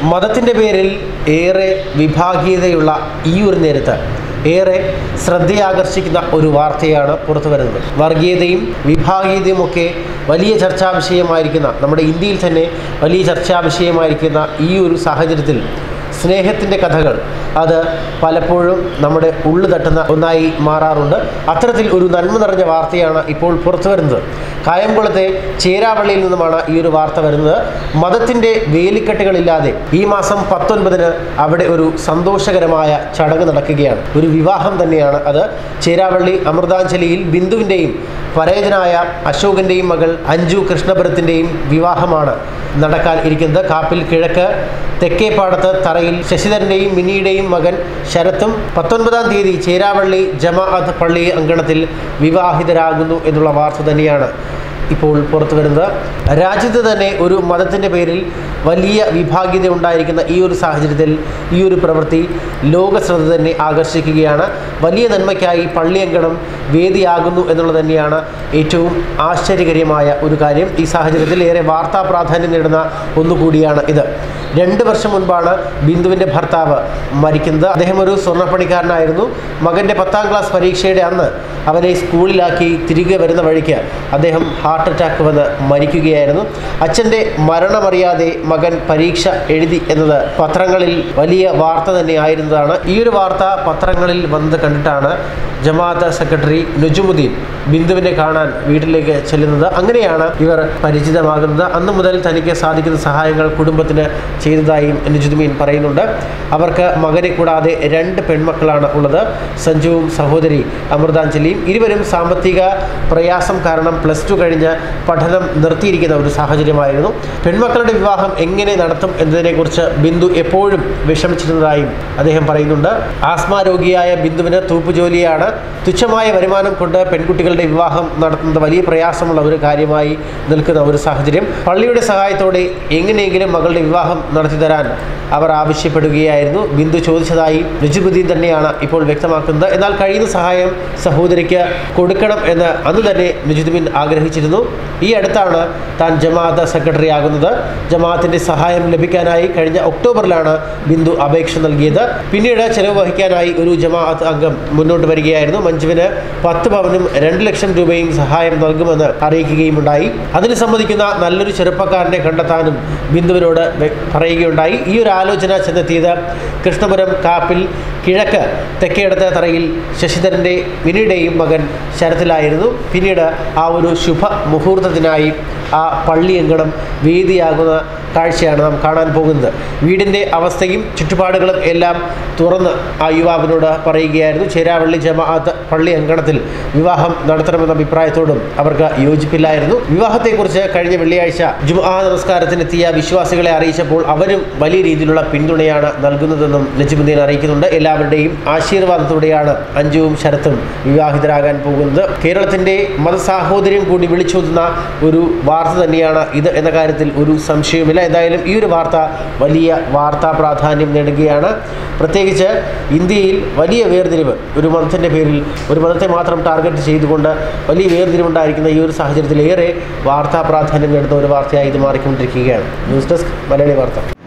മതത്തിൻ്റെ പേരിൽ ഏറെ വിഭാഗീയതയുള്ള ഈ ഒരു നേരത്ത് ഏറെ ശ്രദ്ധയാകർഷിക്കുന്ന ഒരു വാർത്തയാണ് പുറത്തു വരുന്നത് വർഗീയതയും വിഭാഗീയതയും ഒക്കെ വലിയ ചർച്ചാ വിഷയമായിരിക്കുന്ന നമ്മുടെ ഇന്ത്യയിൽ തന്നെ വലിയ ചർച്ചാ വിഷയമായിരിക്കുന്ന ഈ ഒരു സാഹചര്യത്തിൽ സ്നേഹത്തിൻ്റെ കഥകൾ അത് പലപ്പോഴും നമ്മുടെ ഉള്ളു തട്ടുന്ന ഒന്നായി മാറാറുണ്ട് അത്തരത്തിൽ ഒരു നന്മ നിറഞ്ഞ വാർത്തയാണ് ഇപ്പോൾ പുറത്തു വരുന്നത് കായംകുളത്തെ ചേരാവള്ളിയിൽ നിന്നുമാണ് ഈ ഒരു വാർത്ത വരുന്നത് മതത്തിൻ്റെ വേലിക്കെട്ടുകളില്ലാതെ ഈ മാസം പത്തൊൻപതിന് അവിടെ ഒരു സന്തോഷകരമായ ചടങ്ങ് നടക്കുകയാണ് ഒരു വിവാഹം തന്നെയാണ് അത് ചേരാവള്ളി അമൃതാഞ്ജലിയിൽ ബിന്ദുവിൻ്റെയും പരേതനായ അശോകൻ്റെയും മകൾ അഞ്ജു കൃഷ്ണപുരത്തിൻ്റെയും വിവാഹമാണ് നടക്കാൻ ഇരിക്കുന്നത് കാപ്പിൽ കിഴക്ക് തെക്കേപ്പാടത്ത് തറയിൽ ശശിധരൻ്റെയും മിനിയുടെയും മകൻ ശരത്തും പത്തൊൻപതാം തീയതി ചേരാവള്ളി ജമാഅത്ത് പള്ളി അങ്കണത്തിൽ വിവാഹിതരാകുന്നു എന്നുള്ള വാർത്ത തന്നെയാണ് ഇപ്പോൾ പുറത്തു വരുന്നത് രാജ്യത്ത് തന്നെ ഒരു മതത്തിൻ്റെ പേരിൽ വലിയ വിഭാഗീയത ഉണ്ടായിരിക്കുന്ന ഈ ഒരു സാഹചര്യത്തിൽ ഈ ഒരു പ്രവൃത്തി ലോക ശ്രദ്ധ തന്നെ ആകർഷിക്കുകയാണ് വലിയ നന്മയ്ക്കായി പള്ളിയങ്കണം വേദിയാകുന്നു എന്നുള്ളത് തന്നെയാണ് ഏറ്റവും ആശ്ചര്യകരമായ ഒരു കാര്യം ഈ സാഹചര്യത്തിൽ ഏറെ വാർത്താ പ്രാധാന്യം നേടുന്ന ഒന്നുകൂടിയാണ് ഇത് രണ്ട് വർഷം മുൻപാണ് ബിന്ദുവിൻ്റെ ഭർത്താവ് മരിക്കുന്നത് അദ്ദേഹം ഒരു സ്വർണ്ണപ്പണിക്കാരനായിരുന്നു മകൻ്റെ പത്താം ക്ലാസ് പരീക്ഷയുടെ അന്ന് അവനെ സ്കൂളിലാക്കി തിരികെ വരുന്ന വഴിക്ക് അദ്ദേഹം ഹാർട്ട് അറ്റാക്ക് വന്ന് മരിക്കുകയായിരുന്നു അച്ഛൻ്റെ മരണമറിയാതെ മകൻ പരീക്ഷ എഴുതി എന്നത് പത്രങ്ങളിൽ വലിയ വാർത്ത തന്നെ ആയിരുന്നതാണ് ഈ ഒരു വാർത്ത പത്രങ്ങളിൽ വന്നത് കണ്ടിട്ടാണ് ജമാഅത്ത് സെക്രട്ടറി നുജുമുദ്ദീൻ ബിന്ദുവിനെ കാണാൻ വീട്ടിലേക്ക് ചെല്ലുന്നത് അങ്ങനെയാണ് ഇവർ പരിചിതമാകുന്നത് അന്ന് മുതൽ തനിക്ക് സാധിക്കുന്ന സഹായങ്ങൾ കുടുംബത്തിന് ചെയ്തതായും നുജുദ്ദീൻ പറയുന്നുണ്ട് അവർക്ക് മകനെ കൂടാതെ രണ്ട് പെൺമക്കളാണ് ഉള്ളത് സഞ്ജുവും സഹോദരി അമൃതാഞ്ജലിയും ഇരുവരും സാമ്പത്തിക പ്രയാസം കാരണം പ്ലസ് ടു കഴിഞ്ഞ് പഠനം നിർത്തിയിരിക്കുന്ന ഒരു സാഹചര്യമായിരുന്നു പെൺമക്കളുടെ വിവാഹം എങ്ങനെ നടത്തും എന്നതിനെക്കുറിച്ച് ബിന്ദു എപ്പോഴും വിഷമിച്ചിരുന്നതായും അദ്ദേഹം പറയുന്നുണ്ട് ആസ്മ രോഗിയായ ബിന്ദുവിന് തൂപ്പുജോലിയാണ് തുച്ഛമായ വരുമാനം കൊണ്ട് പെൺകുട്ടികളുടെ വിവാഹം നടത്തുന്നത് വലിയ പ്രയാസമുള്ള ഒരു കാര്യമായി നിൽക്കുന്ന ഒരു സാഹചര്യം പള്ളിയുടെ സഹായത്തോടെ എങ്ങനെയെങ്കിലും മകളുടെ വിവാഹം നടത്തി തരാൻ അവർ ആവശ്യപ്പെടുകയായിരുന്നു ബിന്ദു ചോദിച്ചതായി രുചിബുദ്ദീൻ തന്നെയാണ് ഇപ്പോൾ വ്യക്തമാക്കുന്നത് എന്നാൽ കഴിയുന്ന സഹായം സഹോദരിക്ക് കൊടുക്കണം എന്ന് അന്ന് തന്നെ നുജുദ്ദീൻ ആഗ്രഹിച്ചിരുന്നു ഈ അടുത്താണ് താൻ ജമാഅത്ത് സെക്രട്ടറി ആകുന്നത് ജമാഅത്തിൻ്റെ സഹായം ലഭിക്കാനായി കഴിഞ്ഞ ഒക്ടോബറിലാണ് ബിന്ദു അപേക്ഷ നൽകിയത് പിന്നീട് ചെലവ് വഹിക്കാനായി ഒരു ജമാഅത്ത് അംഗം മുന്നോട്ട് വരികയായിരുന്നു മഞ്ജുവിന് പത്ത് പവനും രണ്ട് ലക്ഷം രൂപയും സഹായം നൽകുമെന്ന് അറിയിക്കുകയുമുണ്ടായി അതിന് സമ്മതിക്കുന്ന നല്ലൊരു ചെറുപ്പക്കാരനെ കണ്ടെത്താനും ബിന്ദുവിനോട് വ്യ- പറയുകയുണ്ടായി ഈ ഒരു ആലോചന ചെന്നെത്തിയത് കൃഷ്ണപുരം കാപ്പിൽ കിഴക്ക് തെക്കേടത്തെ തറയിൽ ശശിധരൻ്റെ മിനിയുടെയും മകൻ ശരത്തിലായിരുന്നു പിന്നീട് ആ ഒരു ശുഭ മുഹൂർത്തത്തിനായി ആ പള്ളിയങ്കണം വേദിയാകുന്ന കാഴ്ചയാണ് നാം കാണാൻ പോകുന്നത് വീടിൻ്റെ അവസ്ഥയും ചുറ്റുപാടുകളും എല്ലാം തുറന്ന് ആ യുവാവിനോട് പറയുകയായിരുന്നു ചേരാവള്ളി ജമാഅത്ത് പള്ളി അങ്കണത്തിൽ വിവാഹം നടത്തണമെന്ന അഭിപ്രായത്തോടും അവർക്ക് യോജിപ്പില്ലായിരുന്നു വിവാഹത്തെക്കുറിച്ച് കഴിഞ്ഞ വെള്ളിയാഴ്ച ജുമാ നമസ്കാരത്തിനെത്തിയ വിശ്വാസികളെ അറിയിച്ചപ്പോൾ അവരും വലിയ രീതിയിലുള്ള പിന്തുണയാണ് നൽകുന്നതെന്നും നജിമുദ്ദീൻ അറിയിക്കുന്നുണ്ട് എല്ലാവരുടെയും ആശീർവാദത്തോടെയാണ് അഞ്ജുവും ശരത്തും വിവാഹിതരാകാൻ പോകുന്നത് കേരളത്തിൻ്റെ മതസാഹോദര്യം കൂടി വിളിച്ചോതുന്ന ഒരു വാർത്ത തന്നെയാണ് ഇത് എന്ന കാര്യത്തിൽ ഒരു സംശയവുമില്ല എന്തായാലും ഈ ഒരു വാർത്ത വലിയ വാർത്താ പ്രാധാന്യം നേടുകയാണ് പ്രത്യേകിച്ച് ഇന്ത്യയിൽ വലിയ വേർതിരിവ് ഒരു മതത്തിൻ്റെ പേരിൽ ഒരു മതത്തെ മാത്രം ടാർഗറ്റ് ചെയ്തുകൊണ്ട് വലിയ വേർതിരിവുണ്ടായിരിക്കുന്ന ഈ ഒരു സാഹചര്യത്തിൽ ഏറെ വാർത്താ പ്രാധാന്യം നേടുന്ന ഒരു വാർത്തയായി ഇത് മാറിക്കൊണ്ടിരിക്കുകയാണ് ന്യൂസ് ഡെസ്ക് മലയാളി വാർത്ത